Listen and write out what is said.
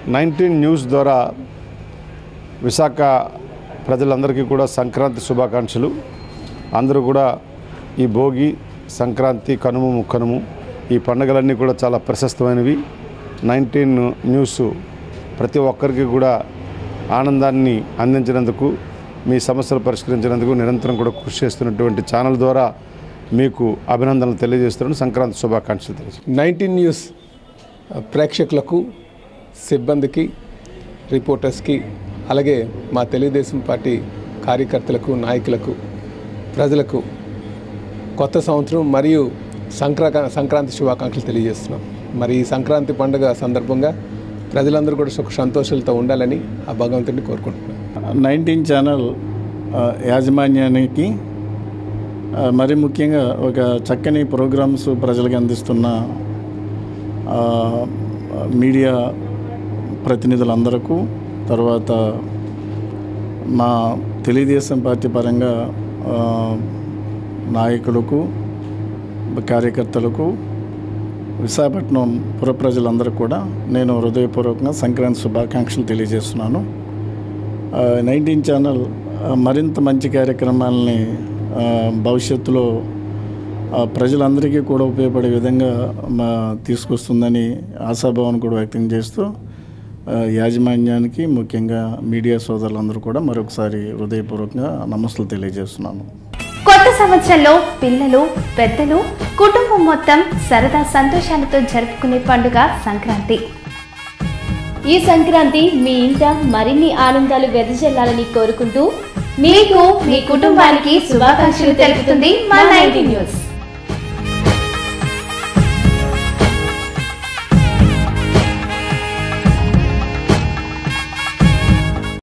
nineteen news ద్వారా విశాఖ ప్రజలందరికీ కూడా సంక్రాంతి శుభాకాంక్షలు అందరూ కూడా ఈ భోగి సంక్రాంతి కనుమ ముక్కనుము ఈ పండుగలన్నీ కూడా చాలా ప్రశస్తమైనవి నైన్టీన్ న్యూస్ ప్రతి ఒక్కరికి కూడా ఆనందాన్ని అందించినందుకు మీ సమస్యలు పరిష్కరించినందుకు నిరంతరం కూడా కృషి చేస్తున్నటువంటి ఛానల్ ద్వారా మీకు అభినందనలు తెలియజేస్తున్నాను సంక్రాంతి శుభాకాంక్షలు తెలియజేస్తున్నాను నైన్టీన్ న్యూస్ ప్రేక్షకులకు సిబ్బందికి రిపోర్టర్స్కి అలాగే మా తెలుగుదేశం పార్టీ కార్యకర్తలకు నాయకులకు ప్రజలకు కొత్త సంవత్సరం మరియు సంక్రా సంక్రాంతి శుభాకాంక్షలు తెలియజేస్తున్నాం మరి ఈ సంక్రాంతి పండుగ సందర్భంగా ప్రజలందరూ కూడా సుఖ సంతోషాలతో ఉండాలని ఆ భగవంతుడిని కోరుకుంటున్నాను నైన్టీన్ ఛానల్ ఆ, యాజమాన్యానికి ఆ, మరి ముఖ్యంగా ఒక చక్కని ప్రోగ్రామ్స్ ప్రజలకు అందిస్తున్న ఆ, మీడియా ప్రతినిధులందరకు తర్వాత మా తెలుగుదేశం పార్టీ పరంగా ఆ, నాయకులకు కార్యకర్తలకు విశాఖపట్నం పుర ప్రజలందరికీ కూడా నేను హృదయపూర్వకంగా సంక్రాంతి శుభాకాంక్షలు తెలియజేస్తున్నాను నైన్టీన్ ఛానల్ ఆ, మరింత మంచి కార్యక్రమాలని ఆ, భవిష్యత్తులో ఆ, ప్రజలందరికీ కూడా ఉపయోగపడే విధంగా మా తీసుకొస్తుందని ఆశాభావం కూడా వ్యక్తం చేస్తూ ఆ, యాజమాన్యానికి ముఖ్యంగా మీడియా సోదరులందరూ కూడా మరొకసారి హృదయపూర్వకంగా నమస్సులు తెలియజేస్తున్నాను కొత్త సంవత్సరంలో పిల్లలు పెద్దలు కుటుంబం మొత్తం సరదా సంతోషాలతో జరుపుకునే పండుగ సంక్రాంతి ఈ సంక్రాంతి మీ ఇంట మరిన్ని ఆనందాలు వెదజల్లాలని కోరుకుంటూ మీకు మీ కుటుంబానికి శుభాకాంక్షలు తెలుపుతుంది మా నైన్టీ న్యూస్